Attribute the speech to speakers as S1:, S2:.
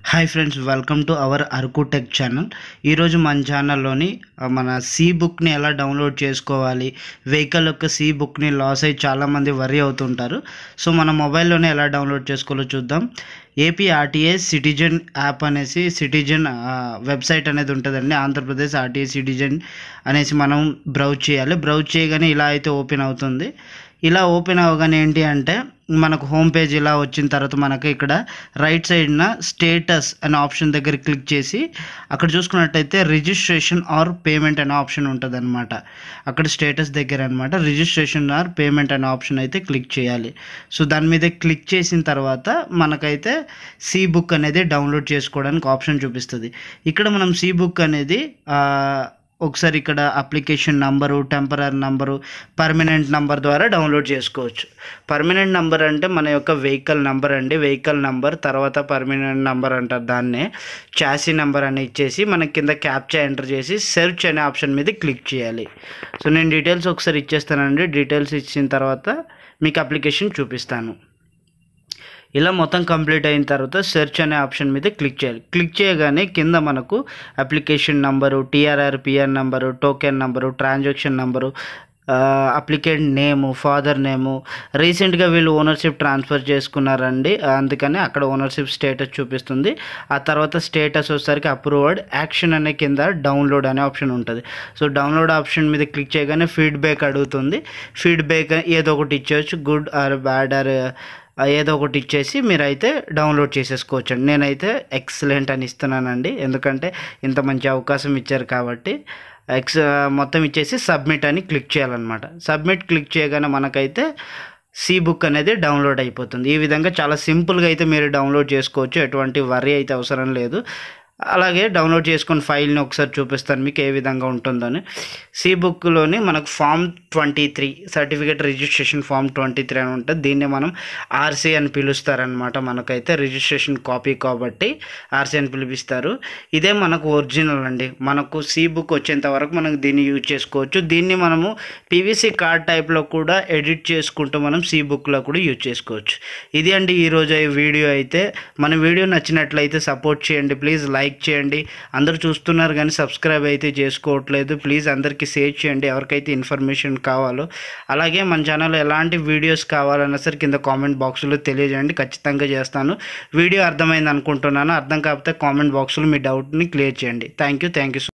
S1: hi friends welcome to our Araku tech channel ఈరోజు మన ఛానల్లోని ఆ, మన సి బుక్ని ఎలా డౌన్లోడ్ చేసుకోవాలి వెహికల్ యొక్క సి బుక్ని లాస్ అయ్యి చాలామంది వరీ అవుతుంటారు సో మన మొబైల్లోనే ఎలా డౌన్లోడ్ చేసుకోవాలో చూద్దాం ఏపీ ఆర్టీఏ సిటిజన్ యాప్ అనేసి సిటిజన్ వెబ్సైట్ అనేది ఉంటుందండి ఆంధ్రప్రదేశ్ ఆర్టీఏ సిటిజన్ అనేసి మనం బ్రౌజ్ చేయాలి బ్రౌజ్ చేయగానే ఇలా అయితే ఓపెన్ అవుతుంది ఇలా ఓపెన్ అవ్వగానే ఏంటి అంటే మనకు హోమ్ పేజ్ ఇలా వచ్చిన తర్వాత మనకి ఇక్కడ రైట్ సైడ్న స్టేటస్ అనే ఆప్షన్ దగ్గర క్లిక్ చేసి అక్కడ చూసుకున్నట్టయితే రిజిస్ట్రేషన్ ఆర్ పేమెంట్ అనే ఆప్షన్ ఉంటుంది అనమాట అక్కడ స్టేటస్ దగ్గర అనమాట రిజిస్ట్రేషన్ ఆర్ పేమెంట్ అనే ఆప్షన్ అయితే క్లిక్ చేయాలి సో దాని మీద క్లిక్ చేసిన తర్వాత మనకైతే సి బుక్ అనేది డౌన్లోడ్ చేసుకోవడానికి ఆప్షన్ చూపిస్తుంది ఇక్కడ మనం సి బుక్ అనేది ఆ, ఒకసారి ఇక్కడ application number temporary number permanent number ద్వారా డౌన్లోడ్ చేసుకోవచ్చు పర్మనెంట్ నంబర్ అంటే మన యొక్క వెహికల్ నంబర్ అండి వెహికల్ నంబర్ తర్వాత పర్మనెంట్ నంబర్ అంటారు దాన్నే చాసీ నెంబర్ అని ఇచ్చేసి మన కింద క్యాప్చా ఎంటర్ చేసి సెర్చ్ అనే ఆప్షన్ మీద క్లిక్ చేయాలి సో నేను డీటెయిల్స్ ఒకసారి ఇచ్చేస్తానండి డీటెయిల్స్ ఇచ్చిన తర్వాత మీకు అప్లికేషన్ చూపిస్తాను ఇలా మొత్తం కంప్లీట్ అయిన తర్వాత సెర్చ్ అనే ఆప్షన్ మీద క్లిక్ చేయాలి క్లిక్ చేయగానే కింద మనకు application number TRR PR number token number transaction number applicant name father name రీసెంట్గా వీళ్ళు ఓనర్షిప్ ట్రాన్స్ఫర్ చేసుకున్నారండి అందుకని అక్కడ ఓనర్షిప్ స్టేటస్ చూపిస్తుంది ఆ తర్వాత స్టేటస్ వచ్చేసరికి అప్రూవ్డ్ యాక్షన్ అనే కింద డౌన్లోడ్ అనే ఆప్షన్ ఉంటుంది సో డౌన్లోడ్ ఆప్షన్ మీద క్లిక్ చేయగానే ఫీడ్బ్యాక్ అడుగుతుంది ఫీడ్బ్యాక్ ఏదో ఒకటి ఇచ్చేయచ్చు గుడ్ ఆర్ బ్యాడ్ ఆర్ ఏదో ఒకటి ఇచ్చేసి మీరైతే డౌన్లోడ్ చేసేసుకోవచ్చు అండి నేనైతే ఎక్సలెంట్ అని ఇస్తున్నానండి ఎందుకంటే ఇంత మంచి అవకాశం ఇచ్చారు కాబట్టి ఎక్స్ మొత్తం ఇచ్చేసి సబ్మిట్ అని క్లిక్ చేయాలన్నమాట సబ్మిట్ క్లిక్ చేయగానే మనకైతే సి బుక్ అనేది డౌన్లోడ్ అయిపోతుంది ఈ విధంగా చాలా సింపుల్గా అయితే మీరు డౌన్లోడ్ చేసుకోవచ్చు ఎటువంటి వరీ అయితే అవసరం లేదు అలాగే డౌన్లోడ్ చేసుకుని ఫైల్ని ఒకసారి చూపిస్తాను మీకు ఏ విధంగా ఉంటుందని సి బుక్లోని మనకు form twenty three certificate registration form twenty three అని ఉంటుంది దీన్ని మనం ఆర్సీ అని పిలుస్తారనమాట మనకైతే రిజిస్ట్రేషన్ కాపీ కాబట్టి ఆర్సీ అని పిలిపిస్తారు ఇదే మనకు ఒరిజినల్ అండి మనకు సి బుక్ వచ్చేంత వరకు మనకు దీన్ని యూజ్ చేసుకోవచ్చు దీన్ని మనము పీవీసీ కార్డ్ టైప్లో కూడా ఎడిట్ చేసుకుంటూ మనం సి బుక్లో కూడా యూజ్ చేసుకోవచ్చు ఇది అండి ఈరోజు ఈ వీడియో అయితే మన వీడియో నచ్చినట్లయితే సపోర్ట్ చేయండి ప్లీజ్ లైక్ చేయండి అందరూ చూస్తున్నారు కానీ సబ్స్క్రైబ్ అయితే చేసుకోవట్లేదు ప్లీజ్ అందరికీ షేర్ చేయండి ఎవరికైతే ఇన్ఫర్మేషన్ కావాలో అలాగే మన ఛానల్లో ఎలాంటి వీడియోస్ కావాలన్నా సరే కింద కామెంట్ బాక్స్లో తెలియజేయండి ఖచ్చితంగా చేస్తాను వీడియో అర్థమైంది అనుకుంటున్నాను అర్థం కాకపోతే కామెంట్ బాక్స్లో మీ డౌట్ని క్లియర్ చేయండి థ్యాంక్ యూ థ్యాంక్ యూ